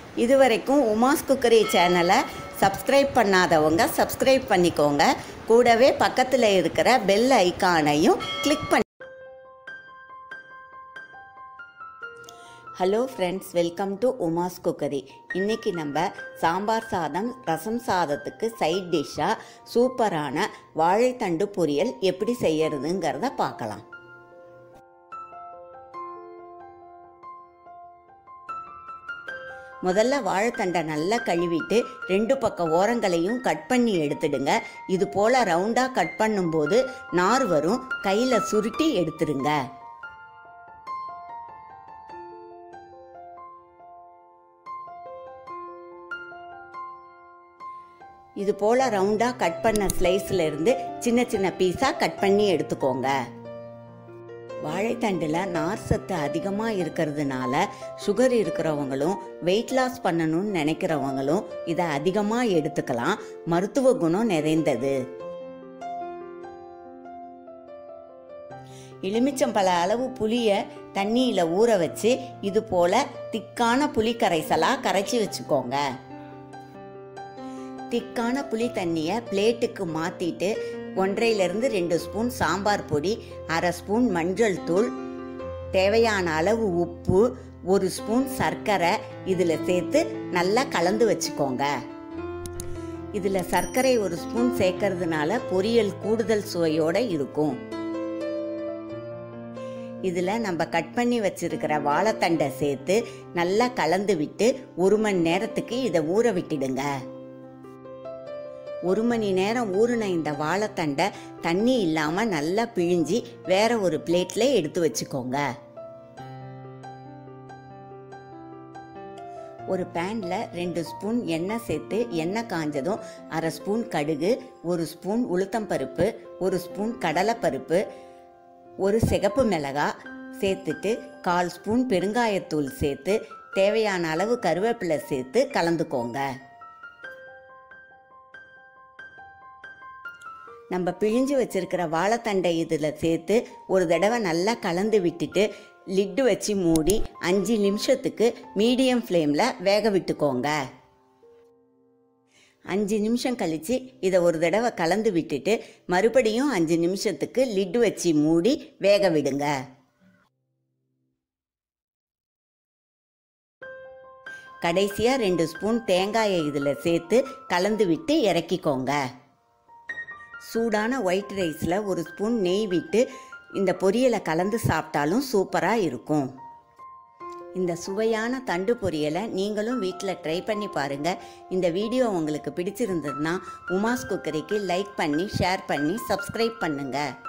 இதுவரைக்கும் உமாஸ் குக்கரி சேனலை சப்ஸ்கிரைப் பண்ணாதவங்க சப்ஸ்கிரைப் பண்ணிக்கோங்க கூடவே பக்கத்தில் இருக்கிற பெல் ஐகானையும் கிளிக் பண்ணி hello friends welcome to Uma's cookery இன்றைக்கி நம்ம சாம்பார் சாதம் ரசம் சாதத்துக்கு சைட் டிஷ்ஷாக சூப்பரான வாழைத்தண்டு பொரியல் எப்படி செய்யறதுங்கிறத பார்க்கலாம் முதல்ல வாழைத்தண்டை நல்லா கழுவிட்டு ரெண்டு பக்க ஓரங்களையும் கட் பண்ணி எடுத்துடுங்க இது போல் ரவுண்டாக கட் பண்ணும்போது நார் வரும் கையில் சுருட்டி எடுத்துடுங்க இது போல் ரவுண்டாக கட் பண்ண ஸ்லைஸில் இருந்து சின்ன சின்ன பீஸாக கட் பண்ணி எடுத்துக்கோங்க வாழைத்தண்டில் நார் சத்து அதிகமாக இருக்கிறதுனால சுகர் இருக்கிறவங்களும் வெயிட் லாஸ் பண்ணணும்னு நினைக்கிறவங்களும் இதை அதிகமாக எடுத்துக்கலாம் மருத்துவ குணம் நிறைந்தது எலுமிச்சம்பழ அளவு புளியை தண்ணியில் ஊற வச்சு இது போல் திக்கான புளி கரைசலாக கரைச்சி வச்சுக்கோங்க திக்கான புளி தண்ணியை பிளேட்டுக்கு மாற்றிட்டு ஒன்றையிலிருந்து ரெண்டு ஸ்பூன் சாம்பார் பொடி அரை ஸ்பூன் மஞ்சள் தூள் தேவையான அளவு உப்பு ஒரு ஸ்பூன் சர்க்கரை இதில் சேர்த்து நல்லா கலந்து வச்சுக்கோங்க இதில் சர்க்கரை ஒரு ஸ்பூன் சேர்க்கறதுனால பொரியல் கூடுதல் சுவையோடு இருக்கும் இதில் நம்ம கட் பண்ணி வச்சிருக்கிற வாழைத்தண்டை சேர்த்து நல்லா கலந்து விட்டு ஒரு மணி நேரத்துக்கு இதை ஊற விட்டுடுங்க ஒரு மணி நேரம் ஊறின இந்த வாழைத்தண்டை தண்ணி இல்லாமல் நல்லா பிழிஞ்சி வேற ஒரு பிளேட்டில் எடுத்து வச்சுக்கோங்க ஒரு பேனில் ரெண்டு ஸ்பூன் எண்ணெய் சேர்த்து எண்ணெய் காஞ்சதும் அரை ஸ்பூன் கடுகு ஒரு ஸ்பூன் உளுத்தம்பருப்பு ஒரு ஸ்பூன் கடலைப்பருப்பு ஒரு சிகப்பு மிளகாய் சேர்த்துட்டு கால் ஸ்பூன் பெருங்காயத்தூள் சேர்த்து தேவையான அளவு கருவேப்பிலை சேர்த்து கலந்துக்கோங்க நம்ம பிழிஞ்சு வச்சிருக்கிற வாழைத்தண்டை இதில் சேர்த்து ஒரு தடவை நல்லா கலந்து விட்டுட்டு லிட்டு வச்சு மூடி அஞ்சு நிமிஷத்துக்கு மீடியம் ஃப்ளேமில் வேக விட்டுக்கோங்க அஞ்சு நிமிஷம் கழித்து இதை ஒரு தடவை கலந்து விட்டுட்டு மறுபடியும் அஞ்சு நிமிஷத்துக்கு லிட்டு வச்சு மூடி வேக விடுங்க கடைசியாக ரெண்டு ஸ்பூன் தேங்காயை இதில் சேர்த்து கலந்து விட்டு இறக்கிக்கோங்க சூடான ஒயிட் ரைஸில் ஒரு ஸ்பூன் நெய் விட்டு இந்த பொரியலை கலந்து சாப்பிட்டாலும் சூப்பராக இருக்கும் இந்த சுவையான தண்டு பொரியலை நீங்களும் வீட்டில் ட்ரை பண்ணி பாருங்கள் இந்த வீடியோ உங்களுக்கு பிடிச்சிருந்ததுன்னா உமாஸ் குக்கரிக்கு லைக் பண்ணி ஷேர் பண்ணி சப்ஸ்கிரைப் பண்ணுங்கள்